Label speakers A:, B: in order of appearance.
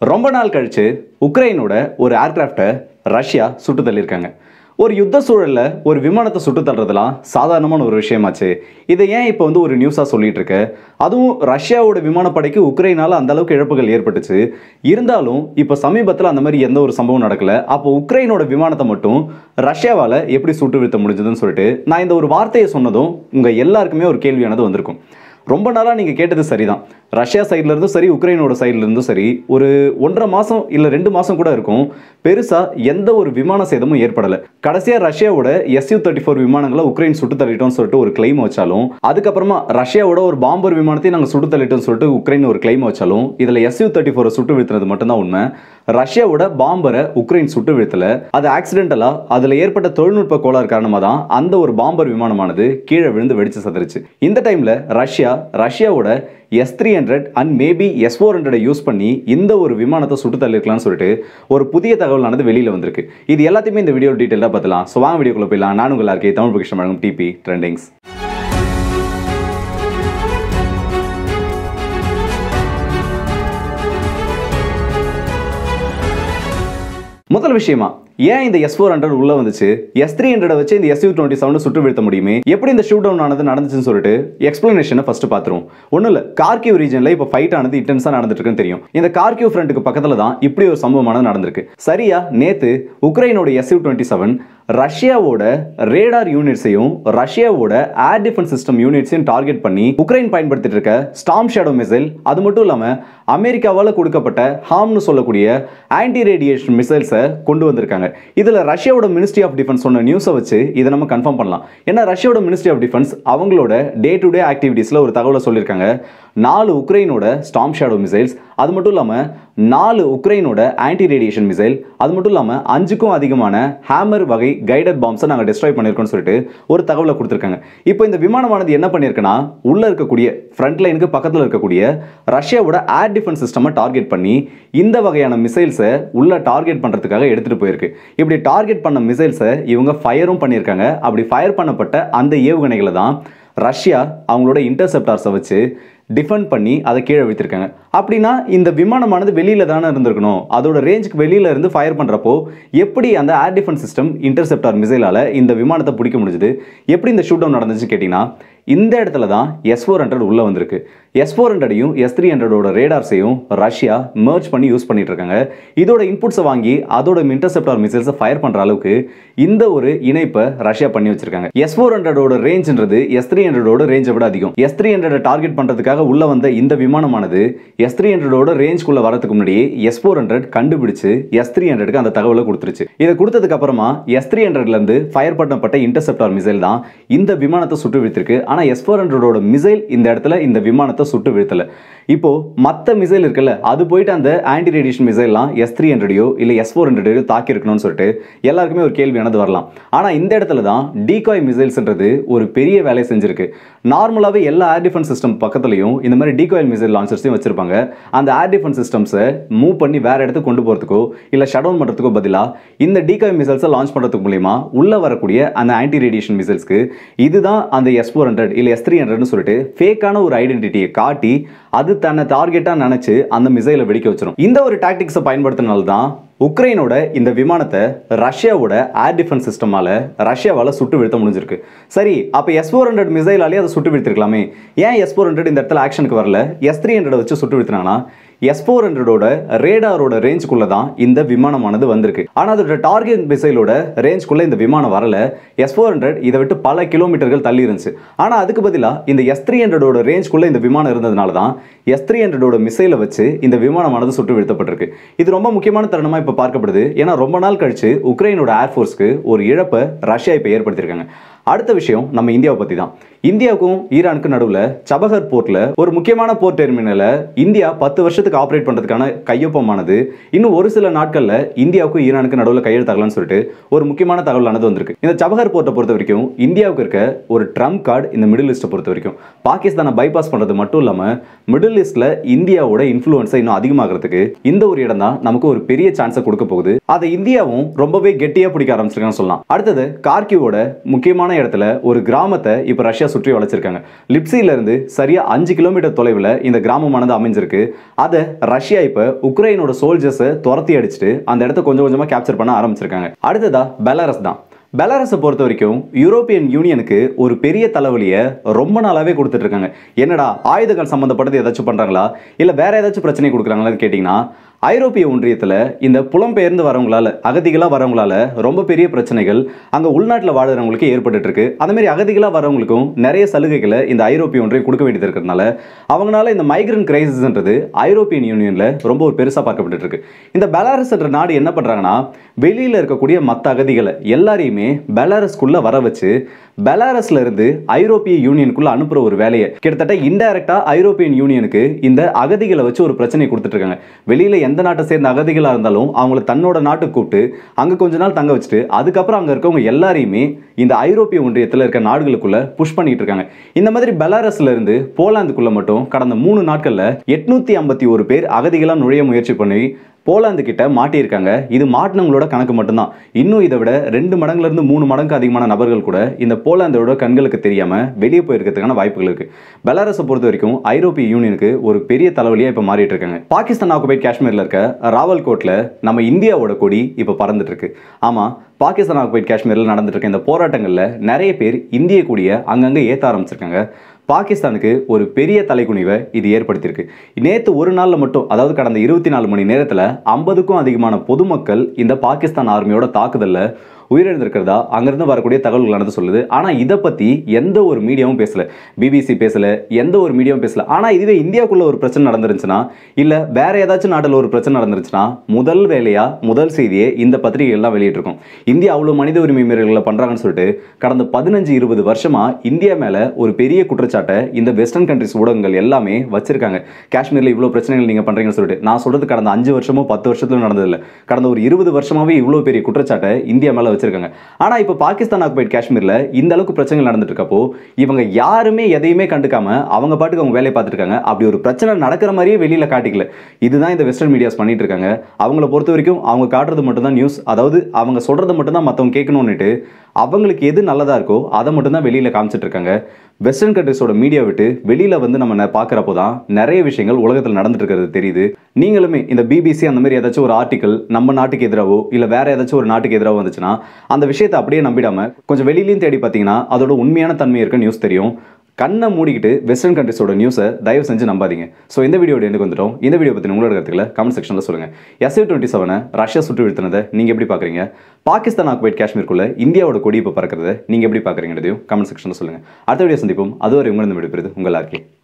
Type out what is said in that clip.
A: ரொம்ப நாள் கழிச்சு உக்ரைனோட ஒரு ஏர்கிராஃப்டை ரஷ்யா சுட்டு தள்ளியிருக்காங்க ஒரு யுத்த சூழல்ல ஒரு விமானத்தை சுட்டு தள்ளுறதுலாம் சாதாரணமான ஒரு விஷயமாச்சு இதை ஏன் இப்போ வந்து ஒரு நியூஸாக சொல்லிட்டு இருக்க அதுவும் ரஷ்யாவோட விமானப்படைக்கு உக்ரைனால அந்த அளவுக்கு இழப்புகள் ஏற்பட்டுச்சு இருந்தாலும் இப்போ சமீபத்தில் அந்த மாதிரி எந்த ஒரு சம்பவம் நடக்கல அப்போ உக்ரைனோட விமானத்தை மட்டும் ரஷ்யாவால் எப்படி சுட்டு வீழ்த்த முடிஞ்சதுன்னு சொல்லிட்டு நான் இந்த ஒரு வார்த்தையை சொன்னதும் உங்கள் எல்லாருக்குமே ஒரு கேள்வியானது வந்திருக்கும் ரொம்ப நாளாக நீங்கள் கேட்டது சரிதான் ரஷ்யா சைடுல இருந்தும் சரி உக்ரைனோட சைடுல இருந்தும் சரி ஒரு ஒன்றரை மாதம் இல்லை ரெண்டு மாதம் கூட இருக்கும் பெருசாக எந்த ஒரு விமான சேதமும் ஏற்படலை கடைசியாக ரஷ்யாவோட எஸ்யூ தேர்ட்டி ஃபோர் விமானங்களை உக்ரைன் சுட்டு தள்ளிட்டோம்னு சொல்லிட்டு ஒரு கிளைம் வச்சாலும் அதுக்கப்புறமா ரஷ்யாவோட ஒரு பாம்பர் விமானத்தையும் நாங்கள் சுட்டு தள்ளிட்டோம்னு சொல்லிட்டு உக்ரைன் ஒரு கிளைம் வச்சாலும் இதில் எஸ்யூ தேர்ட்டி ஃபோரை சுட்டு வீழ்த்தினது மட்டும்தான் உண்மை ரஷ்யாவோட பாம்பரை உக்ரைன் சுட்டு வீழ்த்தல அது ஆக்சிடென்டலாக அதில் ஏற்பட்ட தொழில்நுட்ப கோளாறு காரணமாக தான் அந்த ஒரு பாம்பர் விமானமானது கீழே விழுந்து வெடிச்சு சதறிச்சு இந்த டைமில் ரஷ்யா ரஷ்யாவோட S three hundred and maybe S four ஹண்ட்ரடை யூஸ் பண்ணி இந்த ஒரு விமானத்தை சுட்டு தள்ளிருக்கலாம்னு சொல்லிட்டு ஒரு புதிய தகவலானது வெளியில் வந்திருக்கு இது எல்லாத்தையுமே இந்த வீடியோ டீட்டெயிலாக பார்த்துலாம் ஸோ வாங்க வீடியோக்குள்ள போயிடலாம் நான் உங்கள் எல்லாருக்கே தமிழ் பொக்கிஷம் வழங்கும் டிபி ட்ரெண்டிங்ஸ் முதல் விஷயமா ஏன் இந்த எஸ் ஃபோர் ஹண்ட்ரட் உள்ள வந்துச்சு எஸ் த்ரீ ஹண்ட்ரட் வச்சு இந்த எஸ்யூ டுவெண்ட்டி செவன் சுட்டு வீழ்த்த முடியுமே எப்படி இந்த ஷூட் டவுன் ஆனது நடந்துச்சுன்னு சொல்லிட்டு எக்ஸ்பிளனேஷனை ஃபர்ஸ்ட் பார்த்துருவோம் ஒன்றும் இல்லை கார்கிவ் ரீஜனில் இப்போ ஃபைட் ஆனது இன்டென்ஸாக நடந்துட்டு இருக்குன்னு தெரியும் இந்த கார்கிவ் ஃப்ரண்ட்டுக்கு பக்கத்தில் தான் இப்படி ஒரு சம்பவமானது நடந்திருக்கு சரியா நேத்து உக்ரைனோட எஸ்யூ டுவெண்ட்டி செவன் ரஷ்யாவோட ரேடார் யூனிட்ஸையும் ரஷ்யாவோட ஏர் டிஃபென்ஸ் சிஸ்டம் யூனிட்ஸையும் டார்கெட் பண்ணி உக்ரைன் பயன்படுத்திட்டு இருக்க ஸ்டாம் ஷேடோ மிசைல் அது மட்டும் இல்லாமல் அமெரிக்காவால் கொடுக்கப்பட்ட ஹாம்னு சொல்லக்கூடிய ஆன்டி ரேடியேஷன் மிசைல்ஸை கொண்டு வந்திருக்காங்க இதில் ரஷ்யாவோட மினிஸ்ட்ரி ஆஃப் டிஃபென்ஸ் சொன்ன நியூஸை வச்சு இதை நம்ம கன்ஃபார்ம் பண்ணலாம் ஏன்னா ரஷ்யாவோட மினிஸ்ட்ரி ஆஃப் டிஃபென்ஸ் அவங்களோட டே டு டே ஆக்டிவிட்டீஸில் ஒரு தகவலை சொல்லியிருக்காங்க நாலு உக்ரைனோட ஸ்டாம் ஷேடோ மிசைல்ஸ் அது மட்டும் இல்லாமல் நாலு உக்ரைனோட ஆன்டி ரேடியேஷன் மிசைல் அது மட்டும் இல்லாமல் அஞ்சுக்கும் அதிகமான ஹேமர் வகை கைடட் பாம்ஸை நாங்கள் டிஸ்ட்ராய் பண்ணியிருக்கோம்னு சொல்லிட்டு ஒரு தகவலை கொடுத்துருக்காங்க இப்போ இந்த விமானமானது என்ன பண்ணியிருக்குன்னா உள்ளே இருக்கக்கூடிய ஃப்ரண்ட் லைனுக்கு பக்கத்தில் இருக்கக்கூடிய ரஷ்யாவோட ஏர் டிஃபென்ஸ் சிஸ்டமை டார்கெட் பண்ணி இந்த வகையான மிசைல்ஸை உள்ள டார்கெட் பண்ணுறதுக்காக எடுத்துகிட்டு போயிருக்கு இப்படி டார்கெட் பண்ண மிசைல்ஸை இவங்க ஃபயரும் பண்ணியிருக்காங்க அப்படி ஃபயர் பண்ணப்பட்ட அந்த ஏவுகணைகளை தான் ரஷ்யா அவங்களோட இன்டர்செப்டார்ஸை வச்சு டிஃபெண்ட் பண்ணி அதை கீழே வைத்திருக்காங்க அப்படின்னா இந்த விமானமானது வெளியில தானே இருந்திருக்கணும் அதோட ரேஞ்சுக்கு வெளியில இருந்து ஃபயர் பண்றப்போ எப்படி அந்த ஏர் டிஃபென்ஸ் சிஸ்டம் இன்டர்செப்டார் மிசைலால இந்த விமானத்தை பிடிக்க முடிஞ்சது எப்படி இந்த ஷூட் டவுன் நடந்துச்சு கேட்டிங்கன்னா இந்த இடத்துல தான் எஸ் ஃபோர் ஹண்ட்ரட் உள்ள வந்திருக்கு எஸ் ஃபோர் ஹண்ட்ரடையும் எஸ் த்ரீ ஹண்ட்ரடோட ரேடார்ஸையும் ரஷ்யா மர்ஜ் பண்ணி யூஸ் பண்ணிட்டு இருக்காங்க இதோட இன்புட்ஸை வாங்கி அதோட இன்டர்செப்டார் மிசைல்ஸை ஃபயர் பண்ற அளவுக்கு இந்த ஒரு இணைப்பை ரஷ்யா பண்ணி வச்சிருக்காங்க எஸ் ஃபோர் ஹண்ட்ரடோட ரேஞ்சுன்றது எஸ் த்ரீ ஹண்ட்ரடோட ரேஞ்சை விட அதிகம் எஸ் த்ரீ ஹண்ட்ரட் டார்கெட் பண்றதுக்காக உள்ள வந்த இந்த விமானமானது எஸ் த்ரீ ஹண்ட்ரடோட ரேஞ்ச்குள்ள வரதுக்கு முன்னாடியே எஸ் ஃபோர் ஹண்ட்ரட் கண்டுபிடிச்சு எஸ் த்ரீ ஹண்ட்ரடுக்கு அந்த தகவலை கொடுத்துருச்சு இதை கொடுத்ததுக்கு அப்புறமா எஸ் த்ரீ ஹண்ட்ரட்ல இருந்து ஃபயர் பண்ணப்பட்ட இன்டர்செப்டார் மிசைல் தான் இந்த விமானத்தை சுட்டு வீழ்த்திருக்கு ஆனா எஸ் ஃபோர் ஹண்ட்ரடோட மிசைல் இந்த இடத்துல இந்த விமானத்தை சுட்டு வீழ்த்தல இப்போ மற்ற மிசைல் இருக்குல்ல அது போயிட்டு அந்த ஆன்டி ரேடியேஷன் மிசைல்லாம் எஸ் த்ரீ ஹண்ட்ரடையோ இல்லை எஸ் ஃபோர் ஹண்ட்ரடையோ தாக்கி இருக்கணும்னு சொல்லிட்டு எல்லாருக்குமே ஒரு கேள்வியானது வரலாம் ஆனால் இந்த இடத்துல தான் டீகாய் மிசைல்ஸ்ன்றது ஒரு பெரிய வேலையை செஞ்சிருக்கு நார்மலாகவே எல்லா ஏர் டிஃபென்ஸ் சிஸ்டம் பக்கத்துலையும் இந்த மாதிரி டீகாயில் மிசைல் லான்ச்சர்ஸையும் வச்சிருப்பாங்க அந்த ஏர் டிஃபென்ஸ் சிஸ்டம்ஸை மூவ் பண்ணி வேற இடத்துக்கு கொண்டு போகிறதுக்கோ இல்லை ஷட் டவுன் பண்ணுறதுக்கோ பதிலாக இந்த டீகாய் மிசைல்ஸை லான்ச் பண்ணுறதுக்கு மூலியமா உள்ள வரக்கூடிய அந்த ஆன்டி ரேடியேஷன் மிசைல்ஸ்க்கு இதுதான் அந்த எஸ் ஃபோர் ஹண்ட்ரட் இல்லை எஸ் த்ரீ ஹண்ட்ரட்னு சொல்லிட்டு ஃபேக்கான ஒரு ஐடென்டிட்டியை காட்டி அது தன்னை டார்கெட்டாக நினச்சி அந்த மிசைலை வெடிக்க வச்சிடும் இந்த ஒரு டாக்டிக்ஸை பயன்படுத்தினால தான் உக்ரைனோட இந்த விமானத்தை ரஷ்யாவோட ஏர் டிஃபென்ஸ் சிஸ்டமால ரஷ்யாவால் சுட்டு வீழ்த்த முடிஞ்சிருக்கு சரி அப்போ எஸ் ஃபோர் ஹண்ட்ரட் மிசைலாலே அதை சுட்டு வீழ்த்திருக்கலாமே ஏன் எஸ் ஃபோர் ஹண்ட்ரட் இந்த இடத்துல ஆக்ஷனுக்கு வரல எஸ் த்ரீ ஹண்ட்ரட் வச்சு சுட்டு வீழ்த்தினாங்கன்னா எஸ் ஃபோர் ஹண்ட்ரடோட ரேடாரோட ரேஞ்சுக்குள்ள தான் இந்த விமானமானது வந்திருக்கு ஆனால் அதோட டார்கெட் மிசைலோட ரேஞ்சுக்குள்ள இந்த விமானம் வரல எஸ் ஃபோர் ஹண்ட்ரட் இதை விட்டு பல கிலோமீட்டர்கள் தள்ளி இருந்துச்சு ஆனால் அதுக்கு பதிலாக இந்த எஸ் த்ரீ ஹண்ட்ரடோட ரேஞ்சுக்குள்ள இந்த விமானம் இருந்ததுனால தான் எஸ் த்ரீ ஹண்ட்ரடோட மிசைலை வச்சு இந்த விமானமானது சுட்டு வீழ்த்தப்பட்டிருக்கு இது ரொம்ப முக்கியமான தருணமாக இப்போ பார்க்கப்படுது ஏன்னா ரொம்ப நாள் கழிச்சு உக்ரைனோட ஏர்ஃபோர்ஸ்க்கு ஒரு இழப்பை ரஷ்யா இப்போ ஏற்படுத்தியிருக்காங்க அடுத்த விஷயம் நம்ம இந்தியாவை பற்றி தான் இந்தியாவுக்கும் ஈரானுக்கும் நடுவில் சபஹர் போர்ட்டில் ஒரு முக்கியமான போர்ட் டெர்மினலை இந்தியா பத்து வருஷத்துக்கு ஆப்ரேட் பண்ணுறதுக்கான கையொப்பமானது இன்னும் ஒரு சில நாட்களில் இந்தியாவுக்கும் ஈரானுக்கு நடுவில் கையெழுத்தாகலாம்னு சொல்லிட்டு ஒரு முக்கியமான தகவலானது வந்திருக்கு இந்த சபஹர் போர்ட்டை பொறுத்த வரைக்கும் இந்தியாவுக்கு இருக்க ஒரு ட்ரம்ப் கார்டு இந்த மிடில் ஈஸ்ட்டை பொறுத்த வரைக்கும் பாகிஸ்தானை பைபாஸ் பண்ணுறது மட்டும் இல்லாமல் மிடில் ஈஸ்ட்டில் இந்தியாவோட இன்ஃப்ளூயன்ஸை இன்னும் அதிகமாகிறதுக்கு இந்த ஒரு இடம் தான் நமக்கு ஒரு பெரிய சான்ஸை கொடுக்க போகுது அதை இந்தியாவும் ரொம்பவே கெட்டியாக பிடிக்க ஆரம்பிச்சிருக்கான்னு சொல்லலாம் அடுத்தது கார்கிவோட முக்கியமான இடத்துல ஒரு கிராமத்தை இப்போ ரஷ்யா சுற்றி வளைச்சிருக்காங்க லிப்சியில இருந்து சரியா அஞ்சு கிலோமீட்டர் தொலைவில் இந்த கிராமமானது அமைஞ்சிருக்கு அதை ரஷ்யா இப்போ உக்ரைனோட சோல்ஜர்ஸை துரத்தி அடிச்சுட்டு அந்த இடத்த கொஞ்சம் கொஞ்சமாக கேப்சர் பண்ண ஆரம்பிச்சிருக்காங்க அடுத்ததா பெலாரஸ் தான் பெலாரஸை பொறுத்த வரைக்கும் யூரோப்பியன் யூனியனுக்கு ஒரு பெரிய தலைவலியை ரொம்ப நாளாவே கொடுத்துட்டு இருக்காங்க என்னடா ஆயுதங்கள் சம்மந்தப்பட்டது ஏதாச்சும் பண்றாங்களா இல்லை வேற ஏதாச்சும் பிரச்சனை கொடுக்குறாங்களான்னு கேட்டிங்கன்னா ஐரோப்பிய ஒன்றியத்தில் இந்த புலம்பெயர்ந்து வரவங்களால அகதிகளாக வரவங்களால ரொம்ப பெரிய பிரச்சனைகள் அங்கே உள்நாட்டில் வாழுறவங்களுக்கு ஏற்பட்டுட்டு இருக்கு அந்த மாதிரி அகதிகளாக வரவங்களுக்கும் நிறைய சலுகைகளை இந்த ஐரோப்பிய ஒன்றியம் கொடுக்க வேண்டியது இருக்கிறதுனால அவங்களால இந்த மைக்ரன் கிரைசிஸ்ன்றது ஐரோப்பியன் யூனியனில் ரொம்ப ஒரு பெருசாக பார்க்கப்பட்டு இருக்கு இந்த பெலாரஸ் என்ற நாடு என்ன பண்ணுறாங்கன்னா வெளியில் இருக்கக்கூடிய மற்ற அகதிகளை எல்லாரையுமே பெலாரஸ்குள்ளே வர வச்சு பெலாரஸ்ல இருந்து ஐரோப்பிய யூனியனுக்குள்ள அனுப்புற ஒரு வேலையை கிட்டத்தட்ட இன்டைரக்டா ஐரோப்பியன் யூனியனுக்கு இந்த அகதிகளை வச்சு ஒரு பிரச்சனை கொடுத்துட்டு இருக்காங்க வெளியில எந்த நாட்டை சேர்ந்த அகதிகளா இருந்தாலும் அவங்கள தன்னோட நாட்டுக்கு கூப்பிட்டு அங்க கொஞ்ச நாள் தங்க வச்சுட்டு அதுக்கப்புறம் அங்க இருக்கவங்க எல்லாரையுமே இந்த ஐரோப்பிய ஒன்றியத்தில் இருக்க நாடுகளுக்குள்ள புஷ் பண்ணிட்டு இருக்காங்க இந்த மாதிரி பெலாரஸ்ல இருந்து போலாந்துக்குள்ள மட்டும் கடந்த மூணு நாட்கள்ல எட்நூத்தி ஐம்பத்தி ஒரு பேர் அகதிகளா நுழைய முயற்சி பண்ணி போலாந்து கிட்ட மாட்டியிருக்காங்க இது மாட்டினவங்களோட கணக்கு மட்டும்தான் இன்னும் இதை விட ரெண்டு மடங்குல இருந்து மூணு மடங்கு அதிகமான நபர்கள் கூட இந்த போலாந்தோட கண்களுக்கு தெரியாம வெளியே போயிருக்கிறதுக்கான வாய்ப்புகள் இருக்கு பெலாரஸை பொறுத்த வரைக்கும் ஐரோப்பிய யூனியனுக்கு ஒரு பெரிய தலைவலியா இப்ப மாறிட்டு இருக்காங்க பாகிஸ்தான் ஆக்குபைட் காஷ்மீர்ல இருக்க ராவல்கோட்ல நம்ம இந்தியாவோட கொடி இப்ப பறந்துட்டு இருக்கு ஆமா பாகிஸ்தான் ஆக்குபைட் காஷ்மீரில் நடந்துட்டு இருக்க இந்த போராட்டங்களில் நிறைய பேர் இந்திய கொடியை அங்கங்கே ஏற்ற ஆரம்பிச்சிருக்காங்க பாகிஸ்தானுக்கு ஒரு பெரிய தலைக்குனிவை இது ஏற்படுத்தியிருக்கு நேற்று ஒரு நாளில் மட்டும் அதாவது கடந்த இருபத்தி நாலு மணி நேரத்தில் ஐம்பதுக்கும் அதிகமான பொதுமக்கள் இந்த பாகிஸ்தான் ஆர்மியோட தாக்குதலில் உயிரிழந்திருக்கிறதா அங்கிருந்து வரக்கூடிய தகவல்களானது சொல்லுது ஆனால் இதை பற்றி எந்த ஒரு மீடியாவும் பேசல பிபிசி பேசல எந்த ஒரு மீடியாவும் பேசல ஆனால் இதுவே இந்தியாவுக்குள்ள ஒரு பிரச்சனை நடந்துருந்துச்சுன்னா இல்லை வேற ஏதாச்சும் நாட்டில் ஒரு பிரச்சனை நடந்துருச்சுன்னா முதல் வேலையா முதல் செய்தியே இந்த பத்திரிகை எல்லாம் வெளியிட்டிருக்கும் இந்தியா அவ்வளோ மனித உரிமை மீறல்களை பண்றாங்கன்னு சொல்லிட்டு கடந்த பதினஞ்சு இருபது வருஷமா இந்தியா மேல ஒரு பெரிய குற்றச்சாட்டை இந்த வெஸ்டர்ன் கண்ட்ரிஸ் ஊடகங்கள் எல்லாமே வச்சிருக்காங்க காஷ்மீர்ல இவ்வளோ பிரச்சனைகள் நீங்க பண்றீங்கன்னு சொல்லிட்டு நான் சொல்றது கடந்த அஞ்சு வருஷமோ பத்து வருஷத்துல நடந்ததில்ல கடந்த ஒரு இருபது வருஷமாவே இவ்வளோ பெரிய குற்றச்சாட்டை இந்தியா மேல வச்சிருக்காங்க ஆனா இப்போ பாகிஸ்தான் ஆக்குபைட் காஷ்மீர்ல இந்த அளவுக்கு பிரச்சனைகள் நடந்துட்டு இருக்கப்போ இவங்க யாருமே எதையுமே கண்டுக்காம அவங்க பாட்டுக்கு அவங்க வேலையை பார்த்துட்டு இருக்காங்க அப்படி ஒரு பிரச்சனை நடக்கிற மாதிரியே வெளியில காட்டிக்கல இதுதான் இந்த வெஸ்டர்ன் மீடியாஸ் பண்ணிட்டு இருக்காங்க அவங்கள பொறுத்த வரைக்கும் அவங்க காட்டுறது மட்டும்தான் நியூஸ் அதாவது அவங்க சொல்றதை மட்டும்தான் மற்றவங்க கேட்கணும்னுட்டு அவங்களுக்கு எது நல்லதா இருக்கோ அதை மட்டும்தான் வெளியில காமிச்சிட்டு இருக்காங்க வெஸ்டர்ன் கண்ட்ரிஸோட மீடியா விட்டு வெளியில வந்து நம்ம ந- பார்க்கறப்போ தான் நிறைய விஷயங்கள் உலகத்தில் நடந்துட்டு இருக்கிறது தெரியுது நீங்களுமே இந்த பிபிசி அந்த மாதிரி ஏதாச்சும் ஒரு ஆர்டிக்கல் நம்ம நாட்டுக்கு எதிராவோ இல்லை வேற ஏதாச்சும் ஒரு நாட்டுக்கு எதிராக வந்துச்சுன்னா அந்த விஷயத்தை அப்படியே நம்பிடாம கொஞ்சம் வெளியிலையும் தேடி பார்த்தீங்கன்னா அதோட உண்மையான தன்மை இருக்க நியூஸ் தெரியும் கண்ணை மூடிக்கிட்டு வெஸ்டர்ன் கண்ட்ரிஸோட நியூஸை தயவு செஞ்சு நம்பாதீங்க ஸோ இந்த வீடியோட எனக்கு வந்துட்டோம் இந்த வீடியோ பற்றி உங்களோட கருத்துக்களை கமெண்ட் செக்ஷனில் சொல்லுங்கள் எஸ்ஐ டுவெண்ட்டி செவனை ரஷ்யா சுட்டு வீழ்த்தினதை நீங்கள் எப்படி பார்க்குறீங்க பாகிஸ்தான் ஆக்குபைட் காஷ்மீருக்குள்ள இந்தியாவோட கொடி இப்போ பறக்கிறத நீங்கள் எப்படி பார்க்குறீங்கிறதையும் கமெண்ட் செக்ஷனில் சொல்லுங்கள் அடுத்த வீடியோ சந்திப்போம் அதுவரை உங்களிடம் விடுபெறுது உங்கள் ஆர்கே